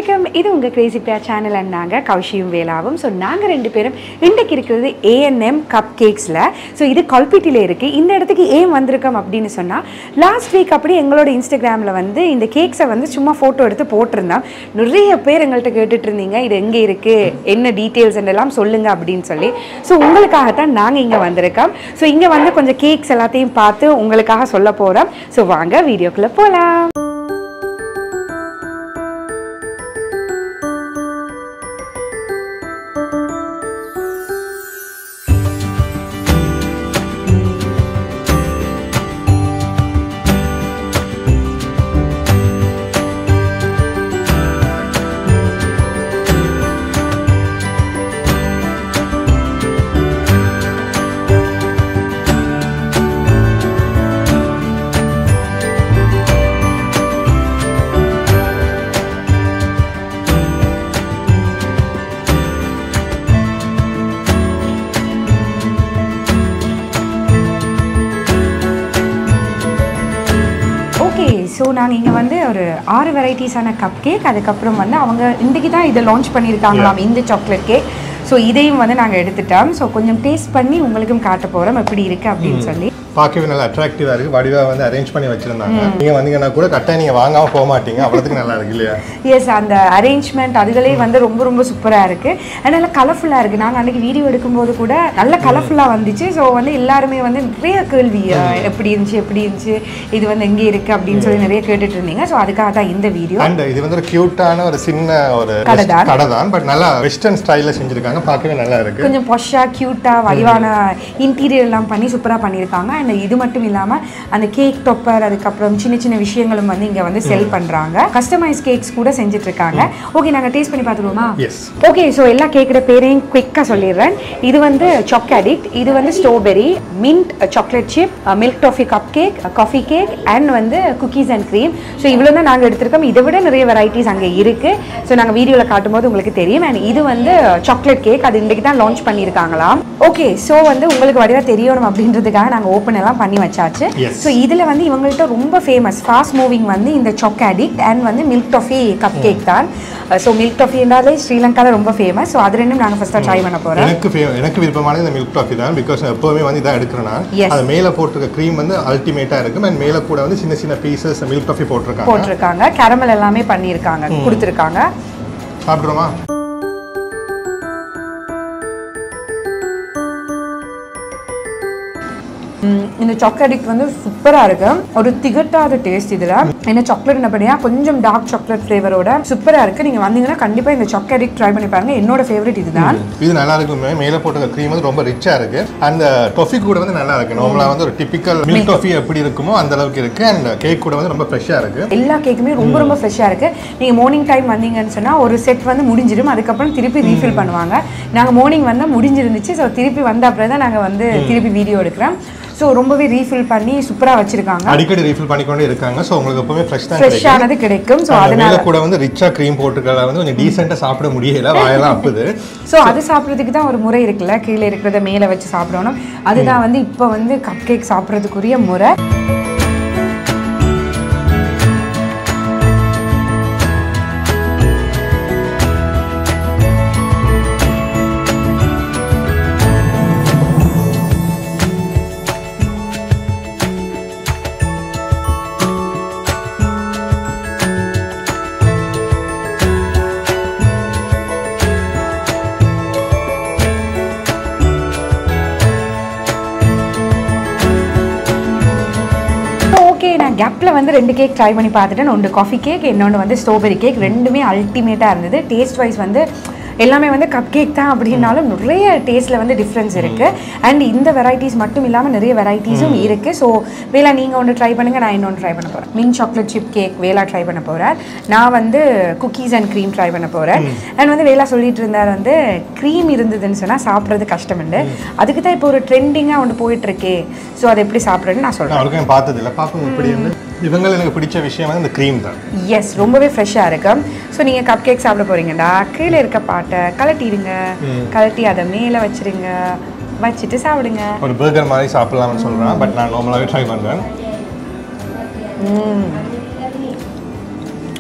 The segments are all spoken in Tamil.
வணக்கம் இது உங்கள் கிரேசி பிரியா சேனல் அண்ட் நாங்கள் கௌஷியும் வேலாவும் ஸோ நாங்கள் ரெண்டு பேரும் இன்றைக்கு இருக்கிறது ஏஎன்எம் கப் கேக்ஸில் ஸோ இது கல்பிட்டியில் இருக்குது இந்த இடத்துக்கு ஏன் வந்திருக்கோம் அப்படின்னு சொன்னால் லாஸ்ட் வீக் அப்படி எங்களோட இன்ஸ்டாகிராமில் வந்து இந்த கேக்ஸை வந்து சும்மா ஃபோட்டோ எடுத்து போட்டிருந்தோம் நிறைய பேர் எங்கள்கிட்ட கேட்டுட்டு இருந்தீங்க இது எங்கே இருக்குது என்ன டீட்டெயில்ஸ் எல்லாம் சொல்லுங்கள் அப்படின்னு சொல்லி ஸோ உங்களுக்காகத்தான் நாங்கள் இங்கே வந்திருக்கோம் ஸோ இங்கே வந்து கொஞ்சம் கேக்ஸ் எல்லாத்தையும் பார்த்து உங்களுக்காக சொல்ல போகிறோம் ஸோ வாங்க வீடியோக்குள்ளே போகலாம் ஓகே ஸோ நாங்கள் இங்கே வந்து ஒரு ஆறு வெரைட்டிஸான கப் கேக் அதுக்கப்புறம் வந்து அவங்க இன்றைக்கி தான் இதை லான்ச் பண்ணியிருக்காங்களாம் இந்த சாக்லேட் கேக் ஸோ இதையும் வந்து நாங்கள் எடுத்துட்டோம் ஸோ கொஞ்சம் டேஸ்ட் பண்ணி உங்களுக்கும் காட்ட போகிறோம் எப்படி இருக்குது அப்படின்னு சொல்லி பார்க்கவே நல்லா அட்ராக்டிவாக இருக்குது வடிவாக வந்து அரேஞ்ச் பண்ணி வச்சுருந்தாங்க நீங்கள் வந்தீங்கன்னா கூட கட்டாயம் நீங்கள் வாங்காமல் போக மாட்டீங்க அவ்வளோத்துக்கு நல்லா இருக்கு இல்லையா எஸ் அந்த அரேஞ்ச்மெண்ட் அதுகளே வந்து ரொம்ப ரொம்ப சூப்பராக இருக்குது அண்ட் நல்லா கலர்ஃபுல்லாக இருக்குது நாங்கள் அன்றைக்கி வீடியோ எடுக்கும்போது கூட நல்ல கலர்ஃபுல்லாக வந்துச்சு ஸோ வந்து எல்லாருமே வந்து நிறைய கேள்வி அஹ், எப்படி இருந்துச்சு எப்படி இருந்துச்சு இது வந்து எங்கே இருக்குது அப்படின்னு சொல்லி நிறைய கேட்டுட்டு இருந்தீங்க ஸோ அதுக்காக தான் இந்த வீடியோ அண்ட் இது வந்து ஒரு க்யூட்டான ஒரு சின்ன ஒரு கடை தான். கடை தான் பட் நல்லா வெஸ்டர்ன் ஸ்டைலில் செஞ்சுருக்காங்க பார்க்கவே நல்லா இருக்கு கொஞ்சம் பொஷாக க்யூட்டாக வடிவான இன்டீரியர் எல்லாம் பண்ணி சூப்பராக பண்ணியிருக்காங்க அண்ட் இது மட்டும் இல்லாமல் அந்த கேக் டொப்பர் அதுக்கப்புறம் சின்ன சின்ன விஷயங்களும் வந்து இங்கே வந்து செல் பண்ணுறாங்க கஸ்டமைஸ் கேக்ஸ் கூட செஞ்சுட்டு இருக்காங்க ஓகே நாங்கள் டேஸ்ட் பண்ணி பார்த்துருவோமா எஸ் ஓகே ஸோ எல்லா கேக்கோட பேரையும் குயிக்காக சொல்லிடுறேன் இது வந்து சாக் அடிக்ட் இது வந்து strawberry mint chocolate chip milk toffee cup cake coffee cake and வந்து குக்கீஸ் அண்ட் க்ரீம் ஸோ இவ்வளோ தான் நாங்கள் எடுத்திருக்கோம் இதை விட நிறைய வெரைட்டிஸ் அங்கே இருக்குது ஸோ நாங்கள் வீடியோவில் காட்டும்போது உங்களுக்கு தெரியும் அண்ட் இது வந்து சாக்லேட் கேக் அது இன்றைக்கி தான் லான்ச் பண்ணியிருக்காங்களாம் ஓகே ஸோ வந்து உங்களுக்கு வடிவாக தெரியணும் அப்படின்றதுக்காக நாங்கள் ஓப்பன் எல்லாம் பண்ணி வச்சாச்சு Yes. ஸோ இதில் வந்து இவங்கள்ட்ட ரொம்ப ஃபேமஸ் ஃபாஸ்ட் மூவிங் வந்து இந்த சாக் அடிக்ட் அண்ட் வந்து மில்க் டாஃபி கப் கேக் தான் ஸோ மில்க் டாஃபி என்றாலே ஸ்ரீலங்காவில் ரொம்ப ஃபேமஸ் ஸோ அது ரெண்டும் நாங்கள் ஃபஸ்ட்டாக ட்ரை பண்ண போகிறோம் எனக்கு fa- எனக்கு விருப்பமானது இந்த மில்க் காஃபி தான் பிகாஸ் எப்போவுமே வந்து இதான் எடுக்கிறேன் நான் Yes. அது மேலே போட்டிருக்க க்ரீம் வந்து அல்டிமேட்டாக இருக்கும் அண்ட் மேலே கூட வந்து சின்ன சின்ன பீசஸ் மில்க் காஃபி போட்டிருக்காங்க போட்டிருக்காங்க கேரமல் எல்லாமே பண்ணியிருக்காங்க கொடுத்துருக்காங்க சாப்பிட்றோமா ம், இந்த சாக்லேட் வந்து சூப்பராக இருக்கு ஒரு திகட்டாத டேஸ்ட் இதில் என்ன சாக்லேட் என்ன கொஞ்சம் டார்க் சாக்லேட் ஃப்ளேவரோட சூப்பராக இருக்கு நீங்கள் வந்தீங்கன்னா கண்டிப்பாக இந்த சாக்லேட் ட்ரை பண்ணி பாருங்க என்னோட ஃபேவரட் இதுதான் இது நல்லா இருக்குமே மேலே போட்டிருக்க க்ரீம் வந்து ரொம்ப ரிச்சாக இருக்கு அந்த டொஃபி கூட வந்து நல்லா இருக்கு நார்மலாக வந்து ஒரு டிபிக்கல் மில்க் டொஃபி எப்படி இருக்குமோ அந்த அளவுக்கு இருக்கு அண்ட் கேக் கூட வந்து ரொம்ப ஃப்ரெஷ்ஷாக இருக்கு எல்லா கேக்குமே ரொம்ப ரொம்ப ஃப்ரெஷ்ஷாக இருக்கு நீங்கள் மார்னிங் டைம் வந்தீங்கன்னு சொன்னால் ஒரு செட் வந்து முடிஞ்சிடும் அதுக்கப்புறம் திருப்பி ரீஃபில் பண்ணுவாங்க நாங்கள் மார்னிங் வந்தால் முடிஞ்சிருந்துச்சு ஸோ திருப்பி வந்த அப்புறம் தான் நாங்கள் வந்து திருப்பி வீடியோ எடுக்கிறோம் ஸோ ரொம்பவே ரீஃபில் பண்ணி சூப்பராக வச்சிருக்காங்க அடிக்கடி ரீஃபில் பண்ணிக்கொண்டே இருக்காங்க ஸோ உங்களுக்கு எப்பவுமே ஃப்ரெஷ் தான் கிடைக்கும் ஃப்ரெஷ்ஷானது கிடைக்கும் ஸோ அந்த அதனால மேலே கூட வந்து ரிச்சா க்ரீம் போட்டிருக்கல வந்து கொஞ்சம் டீசெண்டாக சாப்பிட முடியல வாயெல்லாம் அப்புது ஸோ அது சாப்பிட்றதுக்கு தான் ஒரு முறை இருக்குல்ல கீழே இருக்கிறத மேலே வச்சு சாப்பிடணும் அதுதான் வந்து இப்போ வந்து கப் கேக் சாப்பிட்றதுக்குரிய முறை ஓகே நான் கேப்பில் வந்து ரெண்டு கேக் ட்ரை பண்ணி பார்த்துட்டேன் ஒன்று காஃபி கேக் இன்னொன்று வந்து ஸ்ட்ராபெரி கேக் ரெண்டுமே அல்டிமேட்டாக இருந்தது டேஸ்ட் வைஸ் வந்து எல்லாமே வந்து கப் கேக் தான் அப்படின்னாலும் நிறைய டேஸ்ட்டில் வந்து டிஃப்ரென்ஸ் இருக்குது அண்ட் இந்த வெரைட்டிஸ் மட்டும் இல்லாமல் நிறைய வெரைட்டிஸும் இருக்குது ஸோ வேலா நீங்கள் ஒன்று ட்ரை பண்ணுங்கள் நான் இன்னொன்று ட்ரை பண்ண போகிறேன் மின் சாக்லேட் சிப் கேக் வேலா ட்ரை பண்ண போகிறேன் நான் வந்து குக்கீஸ் அண்ட் க்ரீம் ட்ரை பண்ண போகிறேன் அண்ட் வந்து வேலா சொல்லிட்டு இருந்தார் வந்து க்ரீம் இருந்ததுன்னு சொன்னால் சாப்பிட்றது கஷ்டமுண்டு அதுக்கு தான் இப்போ ஒரு ட்ரெண்டிங்காக ஒன்று போயிட்டுருக்கே ஸோ அதை எப்படி சாப்பிட்றேன்னு நான் சொல்கிறேன் நான் அவருக்கும் பார்த்ததில்ல பார்ப்போம் இப்படி வந்து இவங்க எனக்கு பிடிச்ச விஷயம் வந்து இந்த க்ரீம் தான் எஸ் ரொம்பவே ஃப்ரெஷ்ஷாக இருக்கு ஸோ நீங்கள் கப் கேக் சாப்பிட போறீங்கடா கீழே இருக்க பாட்டை கலட்டிடுங்க கலட்டி அதை மேலே வச்சிருங்க வச்சுட்டு சாப்பிடுங்க ஒரு பர்கர் மாதிரி சாப்பிடலாம்னு சொல்கிறேன் பட் நான் நார்மலாகவே ட்ரை பண்ணுறேன்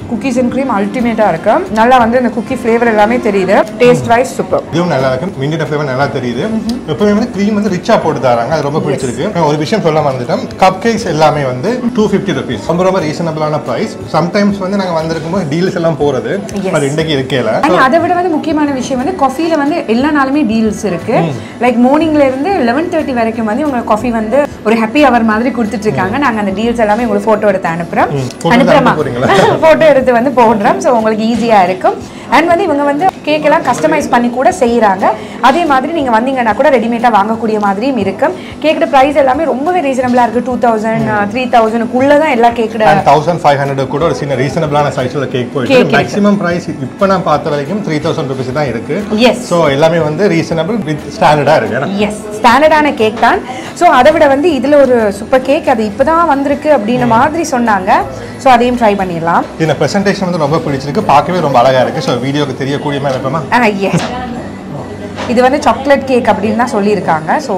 குக்கீஸ் அண்ட் க்ரீம் அல்டிமேட்டாக இருக்கு நல்லா வந்து இந்த குக்கி ஃப்ளேவர் எல்லாமே தெரியுது டேஸ்ட் வைஸ் சூப்பர் இதுவும் நல்லா இருக்கு மின்டிட்ட ஃப்ளேவர் நல்லா தெரியுது எப்பவுமே வந்து க்ரீம் வந்து ரிச்சா போட்டு தராங்க அது ரொம்ப பிடிச்சிருக்கு நான் ஒரு விஷயம் சொல்ல மறந்துட்டேன் கப் கேக்ஸ் எல்லாமே வந்து டூ ஃபிஃப்டி ருபீஸ் ரொம்ப ரொம்ப ரீசனபிளான ப்ரைஸ் சம்டைம்ஸ் வந்து நாங்கள் வந்திருக்கும் போது டீல்ஸ் எல்லாம் போறது Yes. அது இன்றைக்கு இருக்கல அண்ட் அதை விட வந்து முக்கியமான விஷயம் வந்து காஃபில வந்து எல்லா நாளுமே டீல்ஸ் இருக்கு லைக் மார்னிங்ல இருந்து லெவன் தேர்ட்டி வரைக்கும் வந்து உங்களுக்கு காஃபி வந்து ஒரு ஹாப்பி அவர் மாதிரி கொடுத்துட்டு இருக்காங்க நாங்க அந்த டீல்ஸ் எல்லாமே உங்களுக்கு போட்டோ எடுத்து அனுப்புறோம் photo எடுத்து அனுப்புறோமா அனுப்ப போறீங்களா? போட்டோ எடுத்து வந்து போடுறோம் ஸோ உங்களுக்கு ஈஸியா இருக்கும் அண்ட் வந்து இவங்க வந்து கேக் எல்லாம் கஸ்டமைஸ் பண்ணி கூட செய்யறாங்க அதே மாதிரி நீங்க வந்தீங்கன்னா கூட ரெடிமேடா வாங்கக்கூடிய மாதிரியும் இருக்கும் கேக்கோட பிரைஸ் எல்லாமே ரொம்பவே ரீசனபிளா இருக்கு டூ தௌசண்ட் த்ரீ தௌசண்ட்குள்ள தான் எல்லா கேக்கோட தௌசண்ட் ஃபைவ் ஹண்ட்ரட் கூட ஒரு சின்ன ரீசனபிளான சைஸ்ல கேக் Cake போயிட்டு இருக்கு. மேக்ஸிமம் பிரைஸ் இப்போ நான் பார்த்த வரைக்கும் த்ரீ தௌசண்ட் ருபீஸ் தான் இருக்கு எஸ் ஸோ எல்லாமே வந்து ரீசனபிள் வித் ஸ்டாண்டர்டாக இருக்கு ஏன்னா எஸ் ஸ்டாண்டர்டான கேக் தான் ஸோ அதை விட வந்து இதில் ஒரு சூப்பர் கேக் அது இப்போ தான் வந்திருக்கு அப்படின்ற மாதிரி சொன்னாங்க ஸோ அதையும் ட்ரை பண்ணிடலாம் இந்த ப்ரெசன்டேஷன் வந்து ரொம்ப பிடிச்சிருக்கு பார்க்கவே ரொம்ப அழகா இருக்கு ஸோ வீடியோக்கு தெரியக்கூடிய மாதிரி இருப்போமா ஆ எஸ் இது வந்து சாக்லேட் கேக் அப்படின்னு தான் சொல்லியிருக்காங்க ஸோ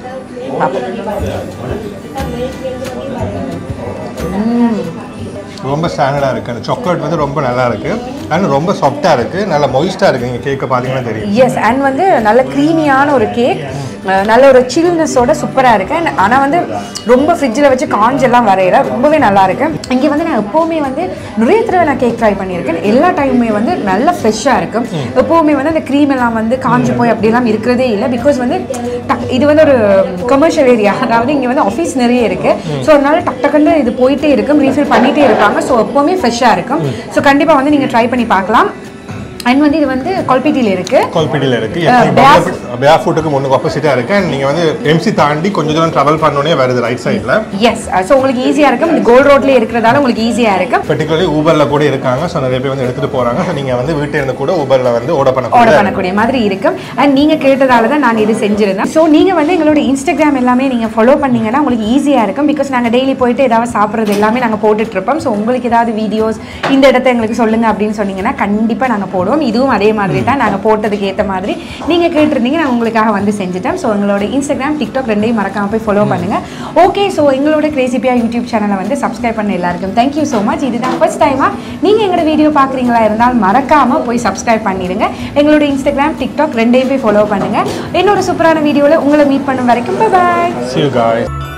ரொம்ப ஸ்டாண்டர்டாக இருக்கு அந்த சாக்லேட் வந்து ரொம்ப நல்லா இருக்கு அண்ட் ரொம்ப சாஃப்டாக இருக்கு நல்ல மொயிஸ்டாக இருக்கு நீங்கள் கேக்கை பார்த்தீங்கன்னா தெரியும் எஸ் அண்ட் வந்து நல்ல க்ரீமியான ஒரு கேக் நல்ல ஒரு சில்னஸோட சூப்பராக இருக்கு And ஆனால் வந்து ரொம்ப ஃப்ரிட்ஜில் வச்சு காஞ்செல்லாம் வரையில ரொம்பவே நல்லா இருக்கு இங்கே வந்து நான் எப்போவுமே வந்து நிறைய தடவை நான் கேக் ட்ரை பண்ணியிருக்கேன் எல்லா டைமுமே வந்து நல்ல ஃப்ரெஷ்ஷாக இருக்கும் எப்போவுமே வந்து அந்த க்ரீம் எல்லாம் வந்து காஞ்சு போய் அப்படிலாம் இருக்கிறதே இல்லை பிகாஸ் வந்து டக் இது வந்து ஒரு கமர்ஷியல் ஏரியா அதாவது இங்கே வந்து ஆஃபீஸ் நிறைய இருக்கு ஸோ அதனால டக் டக்குன்னு இது போயிட்டே இருக்கும் ரீஃபில் பண்ணிட்டே இருப்பாங்க ஸோ எப்போவுமே ஃப்ரெஷ்ஷாக இருக்கும் ஸோ கண்டிப்பாக வந்து நீங்கள் ட்ரை பண்ணி பார்க்கலாம் அண்ட் வந்து இது வந்து கொல்பேட்டியில் இருக்கு கோல்பேட்டியில் இருக்கு Bear- பேர் ஃபுட்டுக்கு முன்னுக்கு ஆப்போசிட்டாக இருக்கு அண்ட் நீங்கள் வந்து எம்சி தாண்டி கொஞ்சம் தூரம் ட்ராவல் பண்ணோடனே வருது ரைட் சைடில் எஸ் ஸோ உங்களுக்கு ஈஸியாக இருக்கும் இந்த கோல்ட் ரோட்லேயே இருக்கிறதால உங்களுக்கு ஈஸியாக இருக்கும் பர்டிகுலர்லி ஊபரில் கூட இருக்காங்க ஸோ நிறைய பேர் வந்து எடுத்துகிட்டு போகிறாங்க ஸோ நீங்கள் வந்து வீட்டில் இருந்து கூட ஊபரில் வந்து ஓட ஆர்டர் பண்ணக்கூடிய பண்ணக்கூடிய மாதிரி இருக்கும் அண்ட் நீங்கள் கேட்டதால தான் நாங்கள் இது செஞ்சிருந்தோம் ஸோ நீங்கள் வந்து எங்களோட இன்ஸ்டாகிராம் எல்லாமே நீங்கள் ஃபாலோ பண்ணீங்கன்னா உங்களுக்கு ஈஸியாக இருக்கும் பிகாஸ் நாங்கள் டெய்லி போயிட்டு ஏதாவது சாப்பிட்றது எல்லாமே நாங்கள் போட்டுட்டு இருப்போம் ஸோ உங்களுக்கு ஏதாவது வீடியோஸ் இந்த இடத்த எங்களுக்கு சொல்லுங்கள் அப்படின்னு சொன்னீங்கன்னா கண்டிப்பாக நாங்கள் போடுவோம் இதுவும் அதே மாதிரி தான் நாங்கள் போட்டதுக்கு ஏற்ற மாதிரி நீங்கள் கேட்டிருந்தீங்க நாங்கள் உங்களுக்காக வந்து செஞ்சுட்டோம் ஸோ எங்களோட இன்ஸ்டாகிராம் டிக்டாக் ரெண்டையும் மறக்காம போய் ஃபாலோ பண்ணுங்க ஓகே ஸோ எங்களோட கிரேசிபியா யூடியூப் சேனலை வந்து சப்ஸ்கிரைப் பண்ண எல்லாருக்கும் தேங்க்யூ ஸோ மச் இதுதான் ஃபர்ஸ்ட் டைமாக நீங்கள் எங்களோட வீடியோ பார்க்குறீங்களா இருந்தால் மறக்காம போய் சப்ஸ்கிரைப் பண்ணிடுங்க எங்களோட இன்ஸ்டாகிராம் டிக்டாக் ரெண்டையும் போய் ஃபாலோ பண்ணுங்க இன்னொரு சூப்பரான வீடியோவில் உங்களை மீட் பண்ணும் வரைக்கும் பாய் See you guys.